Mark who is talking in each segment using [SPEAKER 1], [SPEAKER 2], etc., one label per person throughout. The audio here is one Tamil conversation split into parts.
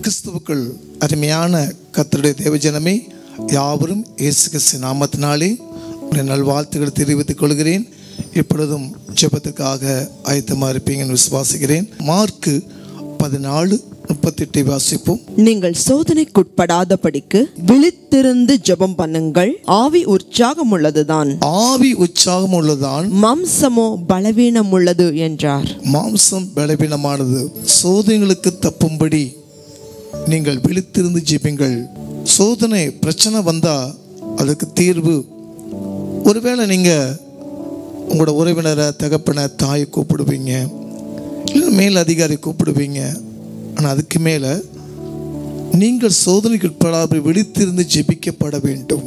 [SPEAKER 1] கிறிஸ்துவுக்குள் அருமையான கர்த்தருடைய தேவஜனமே யாவரும் இயேசு கிறிஸ்து நாமத்தினாலே உடைய நல்வாழ்த்துக்களை தெரிவித்துக் கொள்கிறேன் இப்பொழுதும் ஜெபத்துக்காக ஆயத்தமாக இருப்பீங்கன்னு விசுவாசிக்கிறேன் மார்க்கு பதினாலு முப்பத்தெட்டை வாசிப்போம்
[SPEAKER 2] நீங்கள் சோதனைக்குட்படாதபடிக்கு விழித்திருந்து ஜெபம் பண்ணுங்கள் ஆவி உற்சாகம் உள்ளதுதான்
[SPEAKER 1] ஆவி உற்சாகம் உள்ளதான்
[SPEAKER 2] மாம்சமோ பலவீனம் உள்ளது என்றார்
[SPEAKER 1] மாம்சம் பலவீனமானது சோதனைகளுக்கு தப்பும்படி நீங்கள் விழித்திருந்து ஜெபிங்கள் சோதனை பிரச்சனை வந்தா அதுக்கு தீர்வு ஒருவேளை நீங்க உங்களோட உறவினரை தகப்பனை தாயை கூப்பிடுவீங்க இல்லை மேல் அதிகாரி கூப்பிடுவீங்க ஆனால் அதுக்கு மேலே நீங்கள் சோதனைக்கு உட்படாமல் விழித்திருந்து ஜெபிக்கப்பட வேண்டும்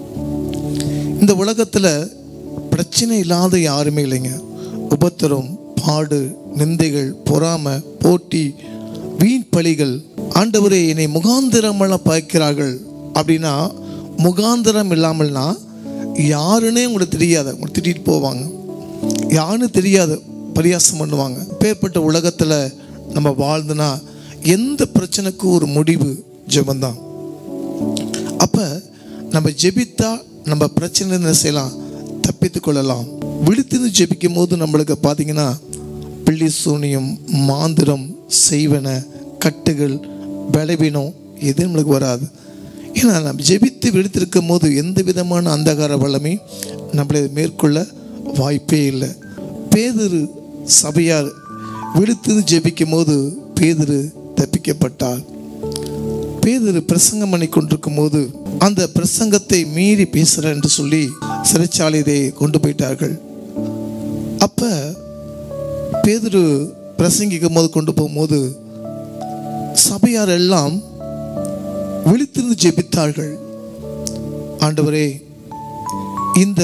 [SPEAKER 1] இந்த உலகத்தில் பிரச்சனை இல்லாத யாருமே இல்லைங்க உபத்திரம் பாடு நிந்தைகள் பொறாமை போட்டி வீண் பழிகள் ஆண்டவரே என்னை முகாந்திரமெல்லாம் பாய்க்கிறார்கள் அப்படின்னா முகாந்திரம் இல்லாமல்னா யாருன்னே உங்களுக்கு தெரியாது உங்களை திட்டிட்டு போவாங்க யாருன்னு தெரியாது பரியாசம் பண்ணுவாங்க பேர்பட்ட உலகத்தில் நம்ம வாழ்ந்துனா எந்த பிரச்சனைக்கும் ஒரு முடிவு ஜெபந்தான் அப்போ நம்ம ஜெபித்தா நம்ம பிரச்சனை என்ன செய்யலாம் தப்பித்து கொள்ளலாம் விழித்திருந்து ஜெபிக்கும் போது நம்மளுக்கு பார்த்தீங்கன்னா பிள்ளி சூனியம் மாந்திரம் செய்வன கட்டுகள் பலவீனம் எதுவும் நம்மளுக்கு வராது ஏன்னா நம்ம ஜெபித்து விழித்திருக்கும் போது எந்த விதமான அந்தகார வல்லமை நம்மளை மேற்கொள்ள வாய்ப்பே இல்லை பேதுரு சபையார் விழித்திருந்து ஜெபிக்கும் போது பேதுரு தப்பிக்கப்பட்டார் பேதர் பிரசங்கம் பண்ணி கொண்டிருக்கும் போது அந்த பிரசங்கத்தை மீறி பேசுற என்று சொல்லி சிறைச்சாலையை கொண்டு போயிட்டார்கள் அப்ப பேதுரு பிரசங்கிக்கும் போது கொண்டு போகும்போது சபையார் எல்லாம் விழித்திருந்து ஜெபித்தார்கள் ஆண்டவரே இந்த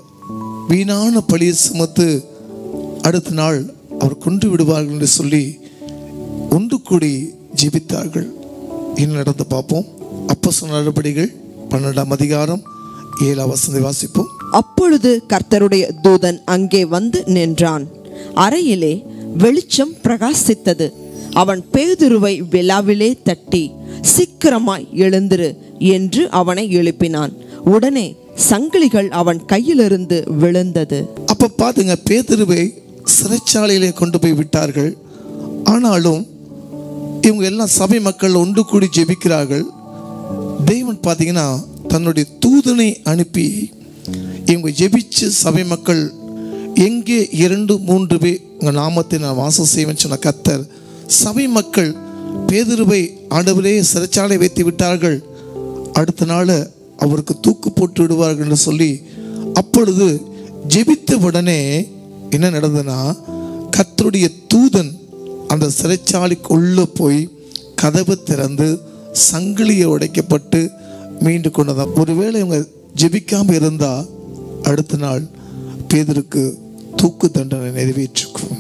[SPEAKER 1] வீணான பழியை சுமத்து அடுத்த நாள் அவர் கொண்டு விடுவார்கள் என்று சொல்லி ஒன்று கூடி ஜெபித்தார்கள் என்ன நடந்து பார்ப்போம் அப்போ சொன்ன நடவடிக்கைகள் பன்னெண்டாம் அதிகாரம் ஏழாம் வசந்தை வாசிப்போம்
[SPEAKER 2] அப்பொழுது கர்த்தருடைய தூதன் அங்கே வந்து நின்றான் அறையிலே வெளிச்சம் பிரகாசித்தது அவன் பேதுருவை விழாவிலே தட்டி சீக்கிரமாய் எழுந்திரு என்று அவனை எழுப்பினான் உடனே சங்கிலிகள் அவன் கையிலிருந்து விழுந்தது
[SPEAKER 1] அப்போ பார்த்துங்க பேதுருவை சிறைச்சாலையிலே கொண்டு போய் விட்டார்கள் ஆனாலும் இவங்க எல்லாம் சபை மக்கள் ஒன்று கூடி ஜெபிக்கிறார்கள் தெய்வன் பார்த்தீங்கன்னா தன்னுடைய தூதனை அனுப்பி இவங்க ஜெபிச்சு சபை மக்கள் எங்கே இரண்டு மூன்று பேர் உங்கள் நாமத்தை நான் வாசம் செய்வேன் சொன்ன கத்தர் சபை மக்கள் பேதுருவை ஆண்டவரே சிறைச்சாலை வைத்து விட்டார்கள் அடுத்த நாள் அவருக்கு தூக்கு போட்டு விடுவார்கள் என்று சொல்லி அப்பொழுது ஜெபித்த உடனே என்ன நடந்ததுன்னா கர்த்தருடைய தூதன் அந்த சிறைச்சாலைக்குள்ள போய் கதவு திறந்து சங்கிலியை உடைக்கப்பட்டு மீண்டு கொண்டதான் ஒருவேளை இவங்க ஜெபிக்காம இருந்தா அடுத்த நாள் பேதருக்கு தூக்கு தண்டனை நிறைவேற்றிக்கும்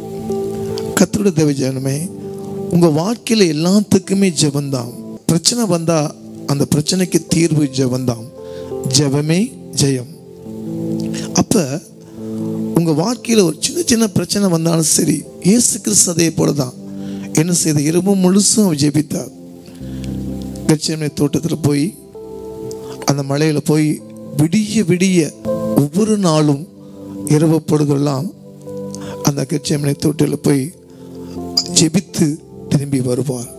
[SPEAKER 1] கத்தருடைய தேவ ஜனமே உங்க வாழ்க்கையில எல்லாத்துக்குமே ஜெபந்தான் பிரச்சனை வந்தா அந்த பிரச்சனைக்கு தீர்வு ஜெபந்தான் ஜெபமே ஜெயம் அப்ப உங்க வாழ்க்கையில ஒரு சின்ன சின்ன பிரச்சனை வந்தாலும் சரி இயேசு கிறிஸ்து அதே போலதான் என்ன செய்த இரவு முழுசும் அவர் ஜெபித்தார் கட்சியமை தோட்டத்தில் போய் அந்த மலையில போய் விடிய விடிய ஒவ்வொரு நாளும் இரவு பொழுதெல்லாம் அந்த கட்சியமனை தோட்டத்தில் போய் ஜெபித்து திரும்பி வருவார்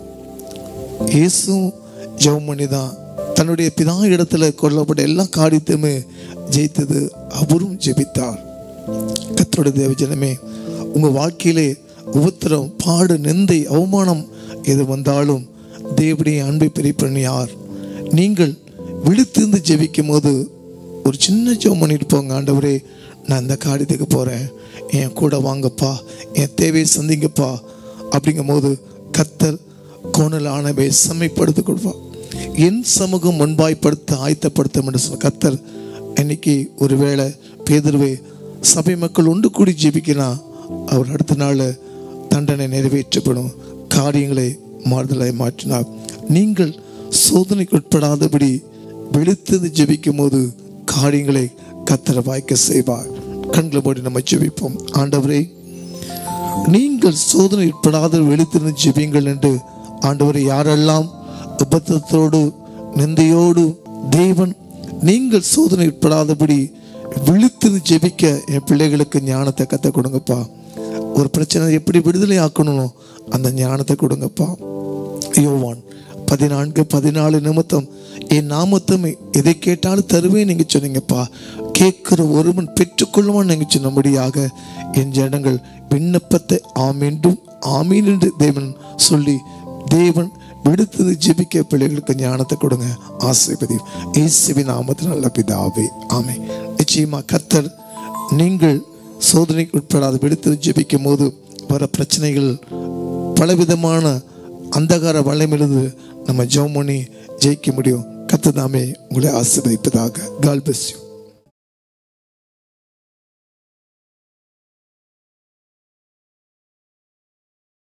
[SPEAKER 1] இயேசும் ஜெபம் பண்ணி தான் தன்னுடைய பிதா இடத்துல கொல்லப்பட்ட எல்லா காரியத்தையுமே ஜெயித்தது அவரும் ஜெபித்தார் கத்தோட தேவஜனமே உங்க வாழ்க்கையிலே உபத்திரம் பாடு நிந்தை அவமானம் எது வந்தாலும் தேவடைய அன்பை பிரிப்பன் யார் நீங்கள் விழித்திருந்து ஜெபிக்கும் போது ஒரு சின்ன ஜெபம் பண்ணிட்டு போங்க ஆண்டவரே நான் இந்த காரியத்துக்கு போகிறேன் என் கூட வாங்கப்பா என் தேவையை சந்திங்கப்பா அப்படிங்கும் போது கத்தர் கோணலானவை செம்மைப்படுத்தி கொடுப்பார் என் சமூகம் முன்பாய்ப்படுத்த ஆயத்தப்படுத்தும் என்று சொன்ன கத்தர் இன்னைக்கு ஒருவேளை பேதர்வை சபை மக்கள் ஒன்று கூடி ஜெபிக்கினா அவர் அடுத்த நாள் தண்டனை நிறைவேற்றப்படும் காரியங்களை மாறுதலாய் மாற்றினார் நீங்கள் சோதனைக்கு உட்படாதபடி விழித்தது ஜெபிக்கும் போது காரியங்களை கத்தர வாய்க்க செய்வார் கண்களை மூடி நம்ம ஜெபிப்போம் ஆண்டவரே நீங்கள் சோதனை உட்படாத வெளித்திருந்து ஜெபிங்கள் என்று ஆண்டவரை யாரெல்லாம் உபத்தத்தோடு நிந்தையோடு தேவன் நீங்கள் சோதனை உட்படாதபடி விழித்து ஜெபிக்க என் பிள்ளைகளுக்கு ஞானத்தை கற்றுக் கொடுங்கப்பா ஒரு பிரச்சனை எப்படி விடுதலை ஆக்கணும் அந்த ஞானத்தை கொடுங்கப்பா யோவான் பதினான்கு பதினாலு நிமித்தம் என் நாமத்தம் எதை கேட்டாலும் தருவேன் நீங்க சொன்னீங்கப்பா கேட்கிற ஒருவன் பெற்றுக்கொள்வான் நீங்க சொன்னபடியாக என் ஜனங்கள் விண்ணப்பத்தை ஆமீண்டும் ஆமீன் என்று தேவன் சொல்லி தேவன் விடுத்தது ஜெபிக்க பிள்ளைகளுக்கு ஞானத்தை கொடுங்க ஆசைபதி இயேசுவின் நாமத்தில் நல்ல பிதாவே ஆமே நிச்சயமா கர்த்தர் நீங்கள் சோதனைக்கு உட்படாத விடுத்து ஜெபிக்கும் போது வர பிரச்சனைகள் பலவிதமான அந்தகார வல்லமிலிருந்து நம்ம ஜெபம் பண்ணி ஜெயிக்க முடியும் கர்த்தர் தாமே உங்களை ஆசீர்வதிப்பதாக கால் bless you